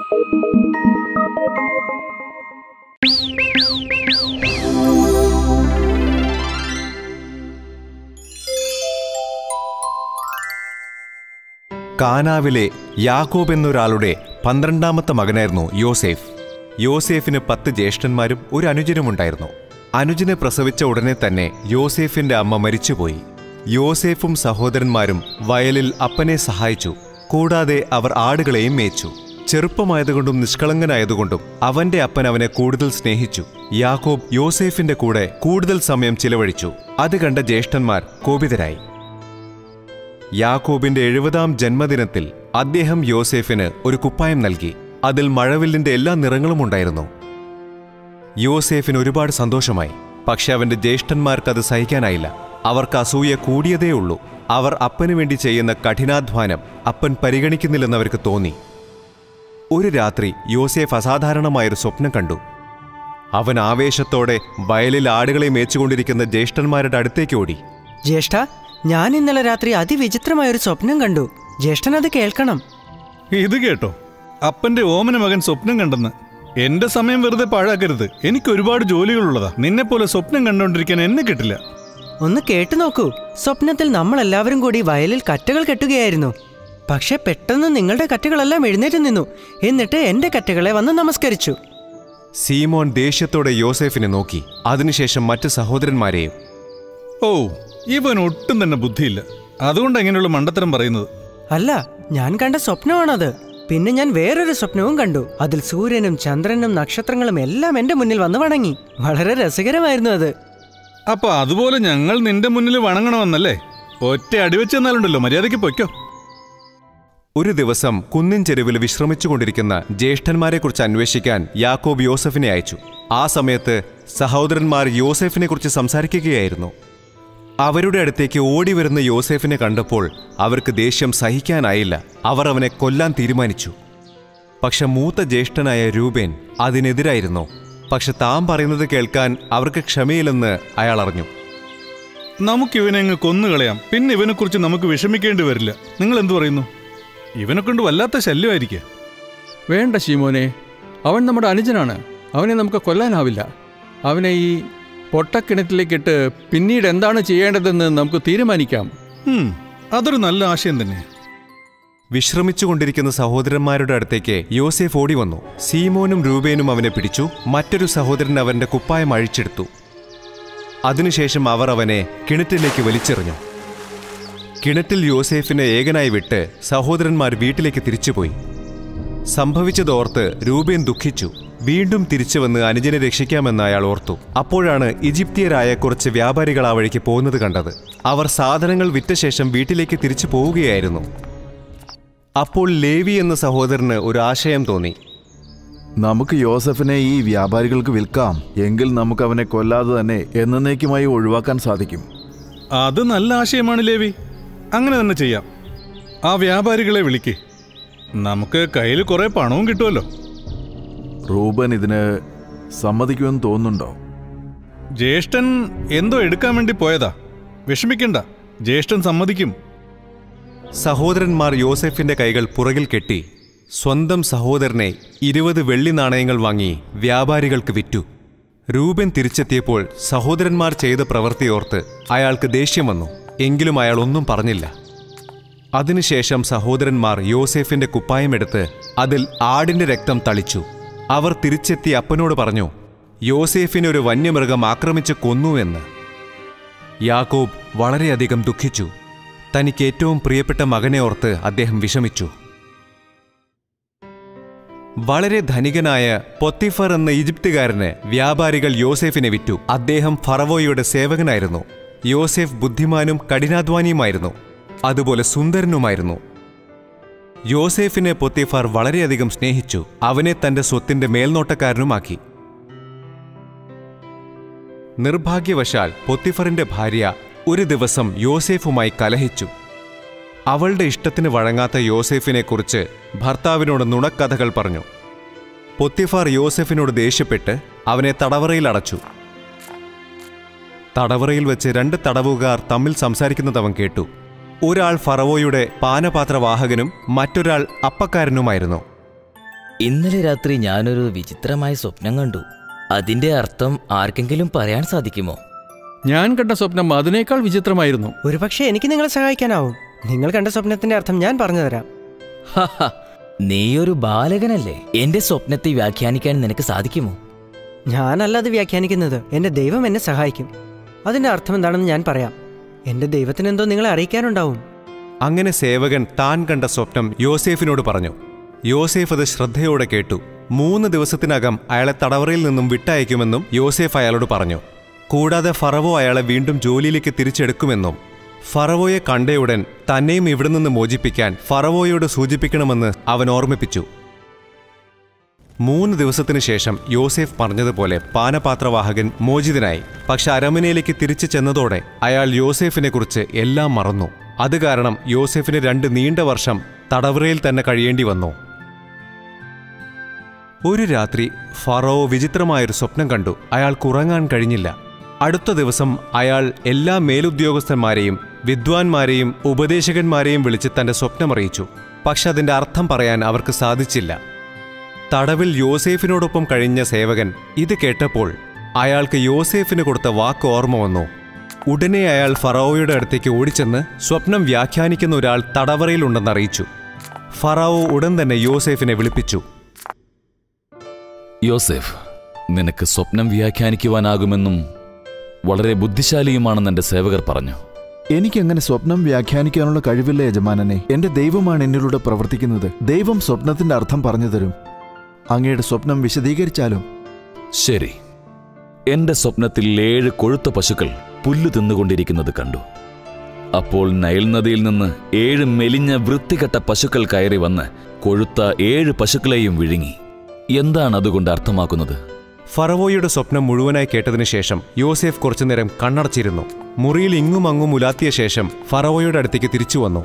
കാനാവിലെ യാക്കോബ് എന്നൊരാളുടെ പന്ത്രണ്ടാമത്തെ മകനായിരുന്നു യോസേഫ് യോസേഫിന് പത്ത് ജ്യേഷ്ഠന്മാരും ഒരു അനുജനുമുണ്ടായിരുന്നു അനുജനെ പ്രസവിച്ച ഉടനെ തന്നെ യോസേഫിന്റെ അമ്മ മരിച്ചുപോയി യോസേഫും സഹോദരന്മാരും വയലിൽ അപ്പനെ സഹായിച്ചു കൂടാതെ അവർ ആടുകളെയും മേച്ചു ചെറുപ്പമായതുകൊണ്ടും നിഷ്കളങ്കനായതുകൊണ്ടും അവന്റെ അപ്പൻ അവനെ കൂടുതൽ സ്നേഹിച്ചു യാക്കോബ് യോസേഫിന്റെ കൂടെ കൂടുതൽ സമയം ചിലവഴിച്ചു അത് കണ്ട ജ്യേഷ്ഠന്മാർ കോപിതരായി യാക്കോബിന്റെ എഴുപതാം ജന്മദിനത്തിൽ അദ്ദേഹം യോസേഫിന് ഒരു കുപ്പായം നൽകി അതിൽ മഴവില്ലിന്റെ എല്ലാ നിറങ്ങളും ഉണ്ടായിരുന്നു യോസേഫിന് ഒരുപാട് സന്തോഷമായി പക്ഷെ അവന്റെ ജ്യേഷ്ഠന്മാർക്ക് അത് സഹിക്കാനായില്ല അവർക്ക് അസൂയ കൂടിയതേ ഉള്ളൂ അവർ അപ്പനു വേണ്ടി ചെയ്യുന്ന കഠിനാധ്വാനം അപ്പൻ പരിഗണിക്കുന്നില്ലെന്ന് അവർക്ക് തോന്നി ഒരു രാത്രി യോസേഫ് അസാധാരണമായൊരു സ്വപ്നം കണ്ടു അവൻ ആവേശത്തോടെ വയലിൽ ആടുകളെ മേച്ചുകൊണ്ടിരിക്കുന്ന ജ്യേഷ്ഠന്മാരുടെ അടുത്തേക്ക് ഓടി ജ്യേഷ്ഠ ഞാൻ ഇന്നലെ രാത്രി അതിവിചിത്രമായൊരു സ്വപ്നം കണ്ടു ജ്യേഷ്ഠൻ അത് കേൾക്കണം ഇത് കേട്ടോ അപ്പന്റെ ഓമന മകൻ സ്വപ്നം കണ്ടെന്ന് എന്റെ സമയം വെറുതെ പാഴാക്കരുത് എനിക്ക് ഒരുപാട് ജോലികളുള്ളതാ നിന്നെ പോലെ സ്വപ്നം കണ്ടോണ്ടിരിക്കാൻ എന്നെ കിട്ടില്ല ഒന്ന് കേട്ടു നോക്കൂ സ്വപ്നത്തിൽ നമ്മൾ എല്ലാവരും കൂടി വയലിൽ കറ്റകൾ കെട്ടുകയായിരുന്നു പക്ഷെ പെട്ടെന്ന് നിങ്ങളുടെ കറ്റകളെല്ലാം എഴുന്നേറ്റ് നിന്നു എന്നിട്ട് എന്റെ കറ്റകളെ വന്ന് നമസ്കരിച്ചു സീമോൻ ദേഷ്യത്തോടെ യോസേഫിനെ നോക്കി അതിനുശേഷം മറ്റ് സഹോദരന്മാരെയും ഓ ഇവൻ ഒട്ടും തന്നെ ബുദ്ധിയില്ല അതുകൊണ്ട് എങ്ങനെയുള്ള മണ്ടത്തരം പറയുന്നത് അല്ല ഞാൻ കണ്ട സ്വപ്നമാണത് പിന്നെ ഞാൻ വേറൊരു സ്വപ്നവും കണ്ടു അതിൽ സൂര്യനും ചന്ദ്രനും നക്ഷത്രങ്ങളും എല്ലാം എന്റെ മുന്നിൽ വന്ന് വണങ്ങി വളരെ രസകരമായിരുന്നു അത് അപ്പൊ അതുപോലെ ഞങ്ങൾ നിന്റെ മുന്നിൽ വണങ്ങണമെന്നല്ലേ ഒറ്റ അടിവെച്ചെന്നാലുണ്ടല്ലോ മര്യാദയ്ക്ക് പൊയ്ക്കോ ഒരു ദിവസം കുന്നിൻ ചെരുവിൽ വിശ്രമിച്ചുകൊണ്ടിരിക്കുന്ന ജ്യേഷ്ഠന്മാരെക്കുറിച്ച് അന്വേഷിക്കാൻ യാക്കോബ് യോസഫിനെ അയച്ചു ആ സമയത്ത് സഹോദരന്മാർ യോസെഫിനെക്കുറിച്ച് സംസാരിക്കുകയായിരുന്നു അവരുടെ അടുത്തേക്ക് ഓടി വരുന്ന യോസെഫിനെ കണ്ടപ്പോൾ അവർക്ക് ദേഷ്യം സഹിക്കാനായില്ല അവർ അവനെ കൊല്ലാൻ തീരുമാനിച്ചു പക്ഷെ മൂത്ത ജ്യേഷ്ഠനായ രൂപേൻ അതിനെതിരായിരുന്നു പക്ഷെ താൻ പറയുന്നത് കേൾക്കാൻ അവർക്ക് ക്ഷമയില്ലെന്ന് അയാൾ അറിഞ്ഞു നമുക്ക് ഇവനെ അങ്ങ് കൊന്നുകളയാം പിന്നെ ഇവനെക്കുറിച്ച് നമുക്ക് വിഷമിക്കേണ്ടി വരില്ല നിങ്ങൾ എന്തു പറയുന്നു ഇവനെ കൊണ്ട് വല്ലാത്ത ശല്യമായിരിക്കുക വേണ്ട ശീമോനെ അവൻ നമ്മുടെ അനുജനാണ് അവനെ നമുക്ക് കൊല്ലാനാവില്ല അവനെ ഈ പൊട്ടക്കിണറ്റിലേക്കിട്ട് പിന്നീട് എന്താണ് ചെയ്യേണ്ടതെന്ന് നമുക്ക് തീരുമാനിക്കാം ഉം, അതൊരു നല്ല ആശയം തന്നെ വിശ്രമിച്ചുകൊണ്ടിരിക്കുന്ന സഹോദരന്മാരുടെ അടുത്തേക്ക് യോസേഫ് ഓടി വന്നു സീമോനും രൂപേനും അവനെ പിടിച്ചു മറ്റൊരു സഹോദരൻ അവന്റെ കുപ്പായം അഴിച്ചെടുത്തു അതിനുശേഷം അവർ അവനെ കിണറ്റിലേക്ക് വലിച്ചെറിഞ്ഞു കിണറ്റിൽ യോസേഫിനെ ഏകനായി വിട്ട് സഹോദരന്മാർ വീട്ടിലേക്ക് തിരിച്ചുപോയി സംഭവിച്ചതോർത്ത് രൂപേൻ ദുഃഖിച്ചു വീണ്ടും തിരിച്ചുവന്ന് അനുജനെ രക്ഷിക്കാമെന്ന് അയാൾ ഓർത്തു അപ്പോഴാണ് ഈജിപ്തിയരായ കുറച്ച് വ്യാപാരികൾ ആ വഴിക്ക് പോകുന്നത് കണ്ടത് അവർ സാധനങ്ങൾ വിറ്റ ശേഷം വീട്ടിലേക്ക് തിരിച്ചു പോവുകയായിരുന്നു അപ്പോൾ ലേവി എന്ന സഹോദരന് ഒരു ആശയം തോന്നി നമുക്ക് യോസഫിനെ ഈ വ്യാപാരികൾക്ക് വിൽക്കാം എങ്കിൽ നമുക്ക് അവനെ കൊല്ലാതെ തന്നെ എന്നേക്കുമായി ഒഴിവാക്കാൻ സാധിക്കും അത് നല്ല ആശയമാണ് ലേവി അങ്ങനെ തന്നെ ചെയ്യാം ആ വ്യാപാരികളെ വിളിക്ക് നമുക്ക് കയ്യിൽ കുറെ പണവും കിട്ടുമല്ലോ റൂബൻ ഇതിന് സമ്മതിക്കുമെന്ന് തോന്നുന്നുണ്ടോ ജ്യേഷ്ഠൻ എന്തോ എടുക്കാൻ വേണ്ടി പോയതാ വിഷമിക്കണ്ട ജ്യേഷ്ഠൻ സമ്മതിക്കും സഹോദരന്മാർ യോസെഫിന്റെ കൈകൾ പുറകിൽ കെട്ടി സ്വന്തം സഹോദരനെ ഇരുപത് വെള്ളി നാണയങ്ങൾ വാങ്ങി വ്യാപാരികൾക്ക് വിറ്റു രൂപൻ തിരിച്ചെത്തിയപ്പോൾ സഹോദരന്മാർ ചെയ്ത പ്രവൃത്തിയോർത്ത് അയാൾക്ക് ദേഷ്യം വന്നു എങ്കിലും അയാൾ ഒന്നും പറഞ്ഞില്ല അതിനുശേഷം സഹോദരന്മാർ യോസേഫിന്റെ കുപ്പായമെടുത്ത് അതിൽ ആടിന്റെ രക്തം തളിച്ചു അവർ തിരിച്ചെത്തി അപ്പനോട് പറഞ്ഞു യോസേഫിനെ ഒരു വന്യമൃഗം ആക്രമിച്ച് കൊന്നുവെന്ന് യാക്കോബ് വളരെയധികം ദുഃഖിച്ചു തനിക്ക് ഏറ്റവും പ്രിയപ്പെട്ട മകനെ ഓർത്ത് അദ്ദേഹം വിഷമിച്ചു വളരെ ധനികനായ പൊത്തിഫർ എന്ന ഈജിപ്തുകാരന് വ്യാപാരികൾ യോസേഫിനെ വിറ്റു അദ്ദേഹം ഫറവോയുടെ സേവകനായിരുന്നു യോസേഫ് ബുദ്ധിമാനും കഠിനാധ്വാനിയുമായിരുന്നു അതുപോലെ സുന്ദരനുമായിരുന്നു യോസേഫിനെ പൊത്തിഫർ വളരെയധികം സ്നേഹിച്ചു അവനെ തന്റെ സ്വത്തിന്റെ മേൽനോട്ടക്കാരനുമാക്കി നിർഭാഗ്യവശാൽ പൊത്തിഫറിന്റെ ഭാര്യ ഒരു ദിവസം യോസേഫുമായി കലഹിച്ചു അവളുടെ ഇഷ്ടത്തിന് വഴങ്ങാത്ത യോസേഫിനെക്കുറിച്ച് ഭർത്താവിനോട് നുണക്കഥകൾ പറഞ്ഞു പൊത്തിഫാർ യോസെഫിനോട് ദേഷ്യപ്പെട്ട് അവനെ തടവറയിൽ അടച്ചു തടവറയിൽ വെച്ച് രണ്ട് തടവുകാർ തമ്മിൽ സംസാരിക്കുന്നത് അവൻ കേട്ടു ഒരാൾ ഫറവോയുടെ പാനപാത്രവാഹകനും മറ്റൊരാൾ അപ്പക്കാരനുമായിരുന്നു ഇന്നലെ രാത്രി ഞാനൊരു വിചിത്രമായ സ്വപ്നം കണ്ടു അതിന്റെ അർത്ഥം ആർക്കെങ്കിലും പറയാൻ സാധിക്കുമോ ഞാൻ കണ്ട സ്വപ്നം അതിനേക്കാൾ വിചിത്രമായിരുന്നു ഒരുപക്ഷെ എനിക്ക് നിങ്ങളെ സഹായിക്കാനാവും നിങ്ങൾ കണ്ട സ്വപ്നത്തിന്റെ അർത്ഥം ഞാൻ പറഞ്ഞു തരാം ഹഹ, നീയൊരു ബാലകനല്ലേ എന്റെ സ്വപ്നത്തെ വ്യാഖ്യാനിക്കാൻ നിനക്ക് സാധിക്കുമോ ഞാനല്ല അത് വ്യാഖ്യാനിക്കുന്നത് എന്റെ ദൈവം എന്നെ സഹായിക്കും അതിന്റെ അർത്ഥം എന്താണെന്ന് ഞാൻ പറയാം എന്റെ ദൈവത്തിന് എന്തോ നിങ്ങളെ അറിയിക്കാനുണ്ടാവും അങ്ങനെ സേവകൻ താൻ കണ്ട സ്വപ്നം യോസേഫിനോട് പറഞ്ഞു യോസേഫ് അത് ശ്രദ്ധയോടെ കേട്ടു മൂന്ന് ദിവസത്തിനകം അയാളെ തടവറയിൽ നിന്നും വിട്ടയക്കുമെന്നും യോസേഫ് അയാളോട് പറഞ്ഞു കൂടാതെ ഫറവോ അയാളെ വീണ്ടും ജോലിയിലേക്ക് തിരിച്ചെടുക്കുമെന്നും ഫറവോയെ കണ്ടയുടൻ തന്നെയും ഇവിടെ നിന്ന് മോചിപ്പിക്കാൻ ഫറവോയോട് സൂചിപ്പിക്കണമെന്ന് അവൻ ഓർമ്മിപ്പിച്ചു മൂന്ന് ദിവസത്തിനു ശേഷം യോസേഫ് പറഞ്ഞതുപോലെ പാനപാത്രവാഹകൻ മോചിതനായി പക്ഷെ അരമനയിലേക്ക് തിരിച്ചു ചെന്നതോടെ അയാൾ യോസേഫിനെക്കുറിച്ച് എല്ലാം മറന്നു അത് കാരണം യോസേഫിന് രണ്ട് നീണ്ട വർഷം തടവറയിൽ തന്നെ കഴിയേണ്ടി വന്നു ഒരു രാത്രി ഫറോ വിചിത്രമായൊരു സ്വപ്നം കണ്ടു അയാൾക്ക് ഉറങ്ങാൻ കഴിഞ്ഞില്ല അടുത്ത ദിവസം അയാൾ എല്ലാ മേലുദ്യോഗസ്ഥന്മാരെയും വിദ്വാൻമാരെയും ഉപദേശകന്മാരെയും വിളിച്ച് തന്റെ സ്വപ്നമറിയിച്ചു പക്ഷെ അതിന്റെ അർത്ഥം പറയാൻ അവർക്ക് സാധിച്ചില്ല തടവിൽ യോസേഫിനോടൊപ്പം കഴിഞ്ഞ സേവകൻ ഇത് കേട്ടപ്പോൾ അയാൾക്ക് യോസേഫിന് കൊടുത്ത വാക്ക് ഓർമ്മ വന്നു ഉടനെ അയാൾ ഫറോവയുടെ അടുത്തേക്ക് ഓടിച്ചെന്ന് സ്വപ്നം വ്യാഖ്യാനിക്കുന്ന ഒരാൾ തടവറയിലുണ്ടെന്ന് അറിയിച്ചു ഫറാവോ ഉടൻ തന്നെ യോസേഫിനെ വിളിപ്പിച്ചു യോസെഫ് നിനക്ക് സ്വപ്നം വ്യാഖ്യാനിക്കുവാനാകുമെന്നും വളരെ ബുദ്ധിശാലിയുമാണെന്ന് എന്റെ സേവകർ പറഞ്ഞു എനിക്കങ്ങനെ സ്വപ്നം വ്യാഖ്യാനിക്കാനുള്ള കഴിവില്ല യജമാനനെ എന്റെ ദൈവമാണ് എന്നിലൂടെ പ്രവർത്തിക്കുന്നത് ദൈവം സ്വപ്നത്തിന്റെ അർത്ഥം പറഞ്ഞു തരും അങ്ങയുടെ സ്വപ്നം വിശദീകരിച്ചാലും ശരി എന്റെ സ്വപ്നത്തിൽ ഏഴ് കൊഴുത്ത പശുക്കൾ പുല്ല് തിന്നുകൊണ്ടിരിക്കുന്നത് കണ്ടു അപ്പോൾ നൈൽ നദിയിൽ നിന്ന് ഏഴ് മെലിഞ്ഞ വൃത്തികെട്ട പശുക്കൾ കയറി വന്ന് കൊഴുത്ത ഏഴ് പശുക്കളെയും വിഴുങ്ങി എന്താണ് അതുകൊണ്ട് അർത്ഥമാക്കുന്നത് ഫറവോയുടെ സ്വപ്നം മുഴുവനായി കേട്ടതിനു ശേഷം യോസേഫ് കുറച്ചുനേരം കണ്ണടച്ചിരുന്നു മുറിയിൽ ഇങ്ങും അങ്ങും ഉലാത്തിയ ശേഷം ഫറവോയുടെ അടുത്തേക്ക് തിരിച്ചു വന്നു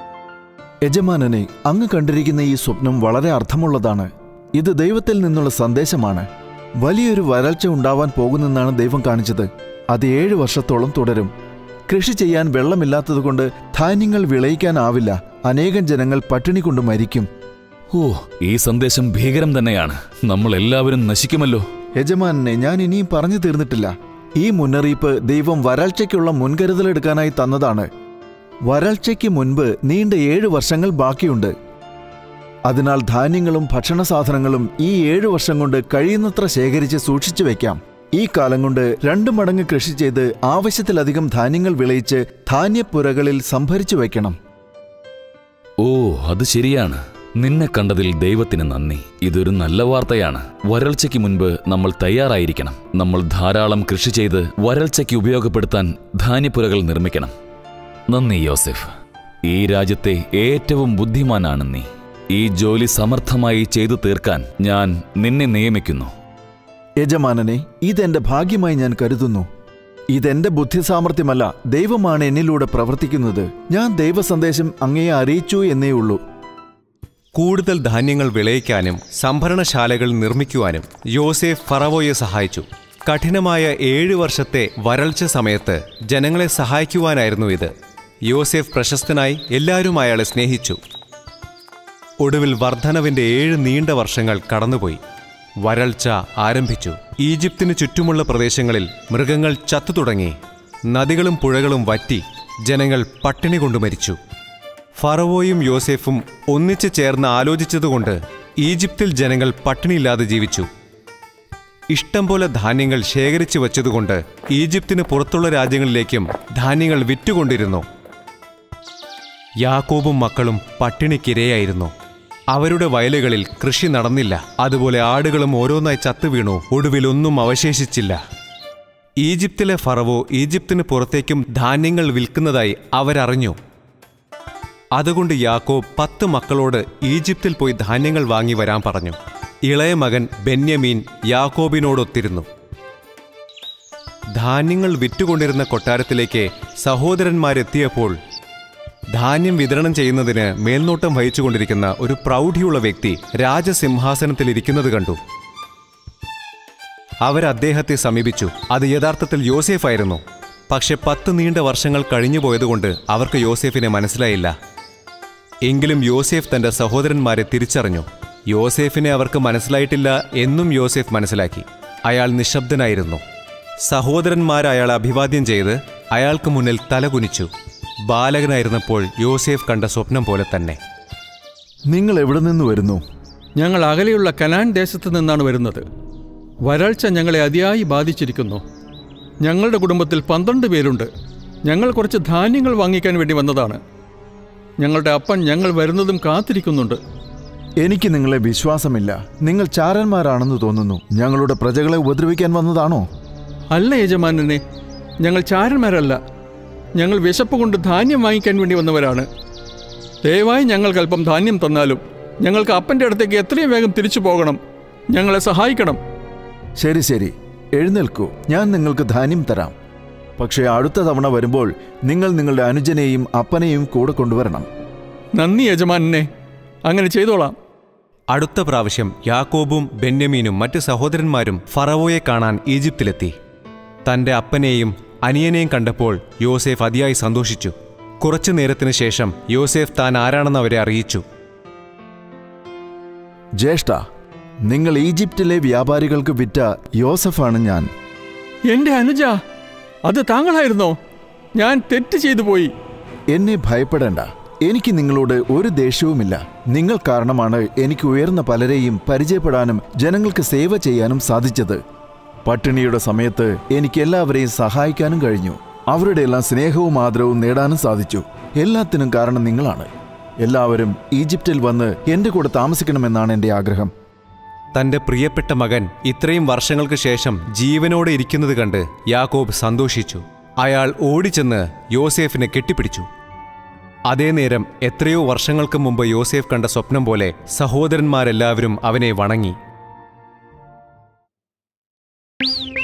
യജമാനനെ അങ്ങ് കണ്ടിരിക്കുന്ന ഈ സ്വപ്നം വളരെ അർത്ഥമുള്ളതാണ് ഇത് ദൈവത്തിൽ നിന്നുള്ള സന്ദേശമാണ് വലിയൊരു വരൾച്ച ഉണ്ടാവാൻ പോകുന്നെന്നാണ് ദൈവം കാണിച്ചത് അത് ഏഴ് വർഷത്തോളം തുടരും കൃഷി ചെയ്യാൻ വെള്ളമില്ലാത്തതുകൊണ്ട് ധാന്യങ്ങൾ വിളയിക്കാനാവില്ല അനേകം ജനങ്ങൾ പട്ടിണി കൊണ്ട് മരിക്കും ഓ ഈ സന്ദേശം ഭീകരം തന്നെയാണ് നമ്മൾ എല്ലാവരും നശിക്കുമല്ലോ യജമാനനെ ഞാൻ ഇനിയും പറഞ്ഞു തീർന്നിട്ടില്ല ഈ മുന്നറിയിപ്പ് ദൈവം വരൾച്ചയ്ക്കുള്ള മുൻകരുതലെടുക്കാനായി തന്നതാണ് വരൾച്ചയ്ക്ക് മുൻപ് നീണ്ട ഏഴ് വർഷങ്ങൾ ബാക്കിയുണ്ട് അതിനാൽ ധാന്യങ്ങളും ഭക്ഷണ സാധനങ്ങളും ഈ ഏഴു വർഷം കൊണ്ട് കഴിയുന്നത്ര ശേഖരിച്ച് സൂക്ഷിച്ചു വെക്കാം ഈ കാലം കൊണ്ട് രണ്ടു മടങ്ങ് കൃഷി ചെയ്ത് ആവശ്യത്തിലധികം ധാന്യങ്ങൾ വിളയിച്ച് ധാന്യപ്പുരകളിൽ സംഭരിച്ചു വയ്ക്കണം ഓ അത് ശരിയാണ് നിന്നെ കണ്ടതിൽ ദൈവത്തിന് നന്ദി ഇതൊരു നല്ല വാർത്തയാണ് വരൾച്ചയ്ക്ക് മുൻപ് നമ്മൾ തയ്യാറായിരിക്കണം നമ്മൾ ധാരാളം കൃഷി ചെയ്ത് വരൾച്ചയ്ക്ക് ഉപയോഗപ്പെടുത്താൻ ധാന്യപ്പുരകൾ നിർമ്മിക്കണം നന്ദി യോസെഫ് ഈ രാജ്യത്തെ ഏറ്റവും ബുദ്ധിമാനാണ് നീ ഈ ജോലി സമർത്ഥമായി ചെയ്തു തീർക്കാൻ ഞാൻ നിന്നെ നിയമിക്കുന്നു യജമാനനെ ഇതെന്റെ ഭാഗ്യമായി ഞാൻ കരുതുന്നു ഇതെന്റെ ബുദ്ധിസാമർഥ്യമല്ല ദൈവമാണ് എന്നിലൂടെ പ്രവർത്തിക്കുന്നത് ഞാൻ ദൈവസന്ദേശം അങ്ങയെ അറിയിച്ചു എന്നേ ഉള്ളൂ കൂടുതൽ ധാന്യങ്ങൾ വിളയിക്കാനും സംഭരണശാലകൾ നിർമ്മിക്കുവാനും യോസേഫ് ഫറവോയെ സഹായിച്ചു കഠിനമായ ഏഴു വർഷത്തെ വരൾച്ച സമയത്ത് ജനങ്ങളെ സഹായിക്കുവാനായിരുന്നു ഇത് യോസേഫ് പ്രശസ്തനായി എല്ലാവരും അയാളെ സ്നേഹിച്ചു ഒടുവിൽ വർധനവിന്റെ ഏഴ് നീണ്ട വർഷങ്ങൾ കടന്നുപോയി വരൾച്ച ആരംഭിച്ചു ഈജിപ്തിനു ചുറ്റുമുള്ള പ്രദേശങ്ങളിൽ മൃഗങ്ങൾ ചത്തു തുടങ്ങി നദികളും പുഴകളും വറ്റി ജനങ്ങൾ പട്ടിണി കൊണ്ടു മരിച്ചു ഫറവോയും യോസേഫും ഒന്നിച്ചു ചേർന്ന് ആലോചിച്ചതുകൊണ്ട് ഈജിപ്തിൽ ജനങ്ങൾ പട്ടിണിയില്ലാതെ ജീവിച്ചു ഇഷ്ടം പോലെ ധാന്യങ്ങൾ ശേഖരിച്ചു വച്ചതുകൊണ്ട് ഈജിപ്തിന് പുറത്തുള്ള രാജ്യങ്ങളിലേക്കും ധാന്യങ്ങൾ വിറ്റുകൊണ്ടിരുന്നു യാക്കോബും മക്കളും പട്ടിണിക്കിരയായിരുന്നു അവരുടെ വയലുകളിൽ കൃഷി നടന്നില്ല അതുപോലെ ആടുകളും ഓരോന്നായി ചത്തുവീണു ഒടുവിൽ ഒന്നും അവശേഷിച്ചില്ല ഈജിപ്തിലെ ഫറവോ ഈജിപ്തിന് പുറത്തേക്കും ധാന്യങ്ങൾ വിൽക്കുന്നതായി അവരറിഞ്ഞു അതുകൊണ്ട് യാക്കോബ് പത്ത് മക്കളോട് ഈജിപ്തിൽ പോയി ധാന്യങ്ങൾ വാങ്ങി വരാൻ പറഞ്ഞു ഇളയ മകൻ ബെന്യമീൻ യാക്കോബിനോടൊത്തിരുന്നു ധാന്യങ്ങൾ വിറ്റുകൊണ്ടിരുന്ന കൊട്ടാരത്തിലേക്ക് സഹോദരന്മാരെത്തിയപ്പോൾ ധാന്യം വിതരണം ചെയ്യുന്നതിന് മേൽനോട്ടം വഹിച്ചുകൊണ്ടിരിക്കുന്ന ഒരു പ്രൗഢിയുള്ള വ്യക്തി രാജസിംഹാസനത്തിൽ ഇരിക്കുന്നത് കണ്ടു അവർ അദ്ദേഹത്തെ സമീപിച്ചു അത് യഥാർത്ഥത്തിൽ യോസേഫായിരുന്നു പക്ഷെ പത്ത് നീണ്ട വർഷങ്ങൾ കഴിഞ്ഞുപോയതുകൊണ്ട് അവർക്ക് യോസേഫിനെ മനസ്സിലായില്ല എങ്കിലും യോസേഫ് തന്റെ സഹോദരന്മാരെ തിരിച്ചറിഞ്ഞു യോസേഫിനെ അവർക്ക് മനസ്സിലായിട്ടില്ല എന്നും യോസേഫ് മനസ്സിലാക്കി അയാൾ നിശബ്ദനായിരുന്നു സഹോദരന്മാർ അയാളെ അഭിവാദ്യം ചെയ്ത് അയാൾക്ക് മുന്നിൽ തലകുനിച്ചു ബാലകനായിരുന്നപ്പോൾ യോസേഫ് കണ്ട സ്വപ്നം പോലെ തന്നെ നിങ്ങൾ എവിടെ നിന്ന് വരുന്നു ഞങ്ങൾ അകലെയുള്ള കനാൻ ദേശത്ത് നിന്നാണ് വരുന്നത് വരൾച്ച ഞങ്ങളെ അതിയായി ബാധിച്ചിരിക്കുന്നു ഞങ്ങളുടെ കുടുംബത്തിൽ പന്ത്രണ്ട് പേരുണ്ട് ഞങ്ങൾ കുറച്ച് ധാന്യങ്ങൾ വാങ്ങിക്കാൻ വേണ്ടി വന്നതാണ് ഞങ്ങളുടെ അപ്പൻ ഞങ്ങൾ വരുന്നതും കാത്തിരിക്കുന്നുണ്ട് എനിക്ക് നിങ്ങളെ വിശ്വാസമില്ല നിങ്ങൾ ചാരന്മാരാണെന്ന് തോന്നുന്നു ഞങ്ങളുടെ പ്രജകളെ ഉപദ്രവിക്കാൻ വന്നതാണോ അല്ല യജമാനനെ ഞങ്ങൾ ചാരന്മാരല്ല ഞങ്ങൾ വിശപ്പ് കൊണ്ട് ധാന്യം വാങ്ങിക്കാൻ വേണ്ടി വന്നവരാണ് ദയവായി ഞങ്ങൾക്ക് അല്പം ധാന്യം തന്നാലും ഞങ്ങൾക്ക് അപ്പൻ്റെ അടുത്തേക്ക് എത്രയും വേഗം തിരിച്ചു പോകണം ഞങ്ങളെ സഹായിക്കണം ശരി ശരി എഴുന്നേൽക്കൂ ഞാൻ നിങ്ങൾക്ക് ധാന്യം തരാം പക്ഷേ അടുത്ത തവണ വരുമ്പോൾ നിങ്ങൾ നിങ്ങളുടെ അനുജനെയും അപ്പനെയും കൂടെ കൊണ്ടുവരണം നന്ദി യജമാനനെ അങ്ങനെ ചെയ്തോളാം അടുത്ത പ്രാവശ്യം യാക്കോബും ബെന്യമീനും മറ്റ് സഹോദരന്മാരും ഫറവോയെ കാണാൻ ഈജിപ്തിലെത്തി തന്റെ അപ്പനെയും അനിയനെയും കണ്ടപ്പോൾ യോസേഫ് അതിയായി സന്തോഷിച്ചു കുറച്ചു നേരത്തിനു ശേഷം യോസേഫ് താൻ ആരാണെന്ന് അവരെ അറിയിച്ചു ജ്യേഷ്ഠ നിങ്ങൾ ഈജിപ്തിലെ വ്യാപാരികൾക്ക് വിറ്റ യോസഫാണ് ഞാൻ എന്റെ അനുജ അത് താങ്കളായിരുന്നോ ഞാൻ തെറ്റ് ചെയ്തു പോയി എന്നെ ഭയപ്പെടേണ്ട എനിക്ക് നിങ്ങളോട് ഒരു ദേഷ്യവുമില്ല നിങ്ങൾ കാരണമാണ് എനിക്ക് ഉയർന്ന പലരെയും പരിചയപ്പെടാനും ജനങ്ങൾക്ക് സേവ ചെയ്യാനും സാധിച്ചത് പട്ടിണിയുടെ സമയത്ത് എനിക്ക് എല്ലാവരെയും സഹായിക്കാനും കഴിഞ്ഞു അവരുടെ എല്ലാം സ്നേഹവും ആദരവും നേടാനും സാധിച്ചു എല്ലാത്തിനും കാരണം നിങ്ങളാണ് എല്ലാവരും ഈജിപ്തിൽ വന്ന് എന്റെ കൂടെ താമസിക്കണമെന്നാണ് എന്റെ ആഗ്രഹം തന്റെ പ്രിയപ്പെട്ട മകൻ ഇത്രയും വർഷങ്ങൾക്ക് ശേഷം ജീവനോടെ ഇരിക്കുന്നത് കണ്ട് യാക്കോബ് സന്തോഷിച്ചു അയാൾ ഓടിച്ചെന്ന് യോസേഫിനെ കെട്ടിപ്പിടിച്ചു അതേ നേരം എത്രയോ വർഷങ്ങൾക്ക് മുമ്പ് യോസേഫ് കണ്ട സ്വപ്നം പോലെ സഹോദരന്മാരെല്ലാവരും അവനെ വണങ്ങി